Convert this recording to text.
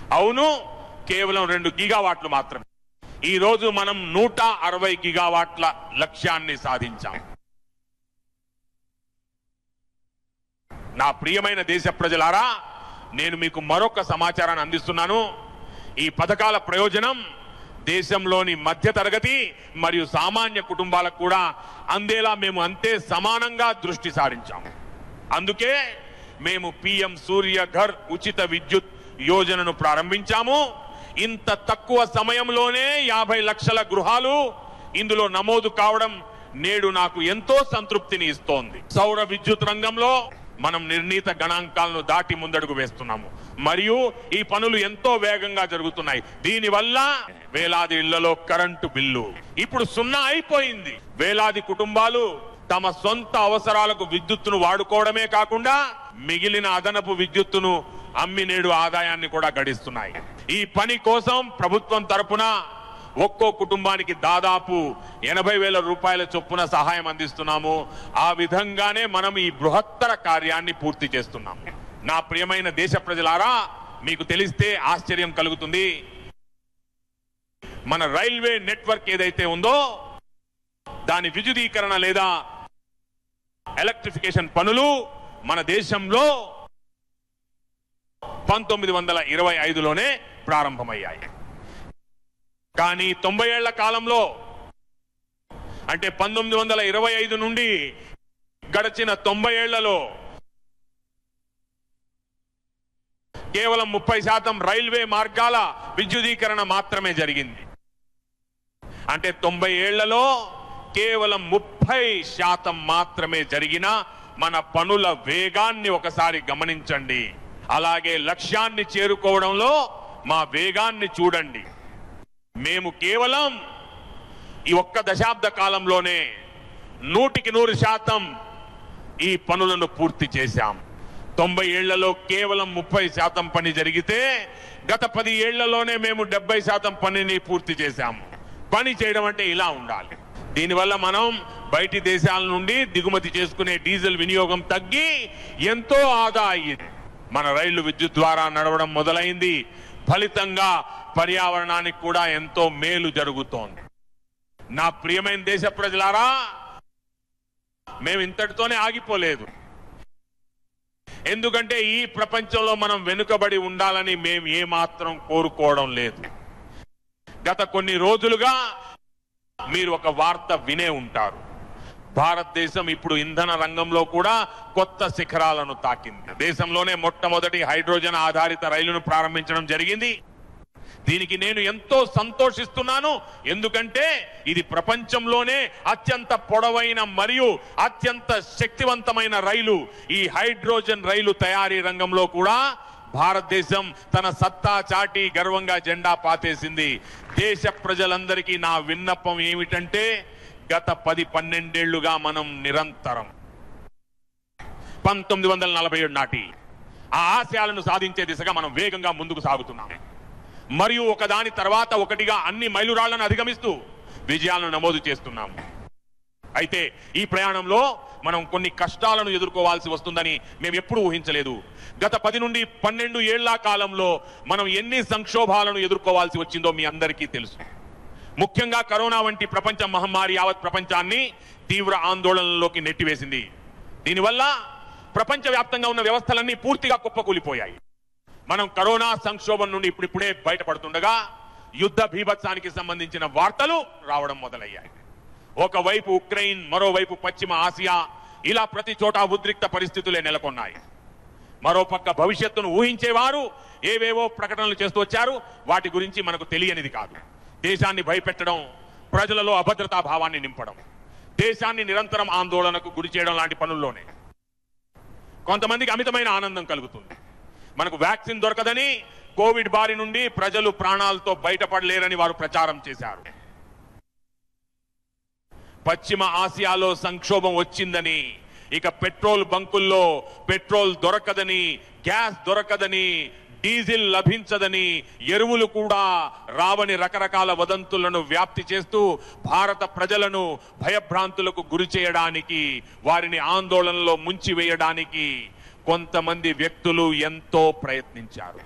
అవును కేవలం రెండు గిగావాట్లు మాత్రమే ఈ రోజు మనం నూట అరవై గిగావాట్ల లక్ష్యాన్ని సాధించాం నా ప్రియమైన దేశ ప్రజలారా నేను మీకు మరొక సమాచారాన్ని అందిస్తున్నాను ఈ పథకాల ప్రయోజనం దేశంలోని మధ్య తరగతి మరియు సామాన్య కుటుంబాలకు కూడా అందేలా మేము అంతే సమానంగా దృష్టి సారించాము అందుకే మేము పిఎం సూర్య ఘర్ ఉచిత విద్యుత్ యోజనను ప్రారంభించాము ఇంత తక్కువ సమయంలోనే యాభై లక్షల గృహాలు ఇందులో నమోదు కావడం నేడు నాకు ఎంతో సంతృప్తిని ఇస్తోంది సౌర విద్యుత్ రంగంలో మనం నిర్ణీత గణాంకాలను దాటి ముందడుగు వేస్తున్నాము మరియు ఈ పనులు ఎంతో వేగంగా జరుగుతున్నాయి దీనివల్ల వేలాది ఇళ్లలో కరెంటు బిల్లు ఇప్పుడు సున్నా అయిపోయింది వేలాది కుటుంబాలు తమ సొంత అవసరాలకు విద్యుత్తును వాడుకోవడమే కాకుండా మిగిలిన అదనపు విద్యుత్తును అమ్మి నేడు ఆదాయాన్ని కూడా గడిస్తున్నాయి ఈ పని కోసం ప్రభుత్వం తరపున ఒక్కో కుటుంబానికి దాదాపు ఎనభై వేల రూపాయల చొప్పున సహాయం అందిస్తున్నాము ఆ విధంగానే మనం ఈ బృహత్తర కార్యాన్ని పూర్తి చేస్తున్నాము నా ప్రియమైన దేశ ప్రజలారా మీకు తెలిస్తే ఆశ్చర్యం కలుగుతుంది మన రైల్వే నెట్వర్క్ ఏదైతే ఉందో దాని విద్యుదీకరణ లేదా ఎలక్ట్రిఫికేషన్ పనులు మన దేశంలో పంతొమ్మిది వందల ఇరవై ఐదులోనే ప్రారంభమయ్యాయి కానీ తొంభై ఏళ్ల కాలంలో అంటే పంతొమ్మిది వందల ఇరవై ఐదు నుండి గడిచిన తొంభై ఏళ్లలో కేవలం ముప్పై శాతం రైల్వే మార్గాల విద్యుదీకరణ మాత్రమే జరిగింది అంటే తొంభై ఏళ్లలో కేవలం ముప్పై శాతం మాత్రమే జరిగిన మన పనుల వేగాన్ని ఒకసారి గమనించండి అలాగే లక్ష్యాన్ని చేరుకోవడంలో మా వేగాన్ని చూడండి మేము కేవలం ఈ ఒక్క దశాబ్ద కాలంలోనే నూటికి నూరు శాతం ఈ పనులను పూర్తి చేశాం తొంభై ఏళ్లలో కేవలం ముప్పై శాతం పని జరిగితే గత పది ఏళ్లలోనే మేము డెబ్బై శాతం పనిని పూర్తి చేశాము పని చేయడం అంటే ఇలా ఉండాలి దీనివల్ల మనం బయటి దేశాల నుండి దిగుమతి చేసుకునే డీజిల్ వినియోగం తగ్గి ఎంతో ఆదా అయ్యింది మన రైళ్లు విద్యుత్ ద్వారా నడవడం మొదలైంది ఫలితంగా పర్యావరణానికి కూడా ఎంతో మేలు జరుగుతోంది నా ప్రియమైన దేశ ప్రజలారా మేము ఇంతటితోనే ఆగిపోలేదు ఎందుకంటే ఈ ప్రపంచంలో మనం వెనుకబడి ఉండాలని మేము ఏమాత్రం కోరుకోవడం లేదు గత కొన్ని రోజులుగా మీరు ఒక వార్త వినే ఉంటారు భారతదేశం ఇప్పుడు ఇంధన రంగంలో కూడా కొత్త శిఖరాలను తాకింది దేశంలోనే మొట్టమొదటి హైడ్రోజన్ ఆధారిత రైలును ప్రారంభించడం జరిగింది దీనికి నేను ఎంతో సంతోషిస్తున్నాను ఎందుకంటే ఇది ప్రపంచంలోనే అత్యంత పొడవైన మరియు అత్యంత శక్తివంతమైన రైలు ఈ హైడ్రోజన్ రైలు తయారీ రంగంలో కూడా భారతదేశం తన సత్తా చాటి గర్వంగా జెండా పాతేసింది దేశ ప్రజలందరికీ నా విన్నపం ఏమిటంటే గత పది పన్నెండేళ్లుగా మనం నిరంతరం పంతొమ్మిది వందల నలభై ఏడు నాటి ఆ ఆశయాలను సాధించే దిశగా మనం వేగంగా ముందుకు సాగుతున్నాం మరియు ఒకదాని తర్వాత ఒకటిగా అన్ని మైలురాళ్లను అధిగమిస్తూ విజయాలను నమోదు చేస్తున్నాం అయితే ఈ ప్రయాణంలో మనం కొన్ని కష్టాలను ఎదుర్కోవాల్సి వస్తుందని మేము ఎప్పుడూ ఊహించలేదు గత పది నుండి పన్నెండు ఏళ్ల కాలంలో మనం ఎన్ని సంక్షోభాలను ఎదుర్కోవాల్సి వచ్చిందో మీ అందరికీ తెలుసు ముఖ్యంగా కరోనా వంటి ప్రపంచ మహమ్మారి యావత్ ప్రపంచాన్ని తీవ్ర ఆందోళనలోకి నెట్టివేసింది దీనివల్ల ప్రపంచవ్యాప్తంగా ఉన్న వ్యవస్థలన్నీ పూర్తిగా కుప్పకూలిపోయాయి మనం కరోనా సంక్షోభం నుండి ఇప్పుడిప్పుడే బయటపడుతుండగా యుద్ధ భీభత్సానికి సంబంధించిన వార్తలు రావడం మొదలయ్యాయి ఒకవైపు ఉక్రెయిన్ మరోవైపు పశ్చిమ ఆసియా ఇలా ప్రతి చోట ఉద్రిక్త పరిస్థితులే నెలకొన్నాయి మరోపక్క భవిష్యత్తును ఊహించేవారు ఏవేవో ప్రకటనలు చేస్తూ వచ్చారు వాటి గురించి మనకు తెలియనిది కాదు దేశాన్ని భయపెట్టడం ప్రజలలో అభద్రతా భావాన్ని నింపడం దేశాన్ని నిరంతరం ఆందోళనకు గురి చేయడం లాంటి పనుల్లోనే కొంతమందికి అమితమైన ఆనందం కలుగుతుంది మనకు వ్యాక్సిన్ దొరకదని కోవిడ్ బారి నుండి ప్రజలు ప్రాణాలతో బయటపడలేరని వారు ప్రచారం చేశారు పశ్చిమ ఆసియాలో సంక్షోభం వచ్చిందని ఇక పెట్రోల్ బంకుల్లో పెట్రోల్ దొరకదని గ్యాస్ దొరకదని డీజిల్ లభించదని ఎరువులు కూడా రావని రకరకాల వదంతులను వ్యాప్తి చేస్తూ భారత ప్రజలను భయభ్రాంతులకు గురి చేయడానికి వారిని ఆందోళనలో ముంచివేయడానికి కొంతమంది వ్యక్తులు ఎంతో ప్రయత్నించారు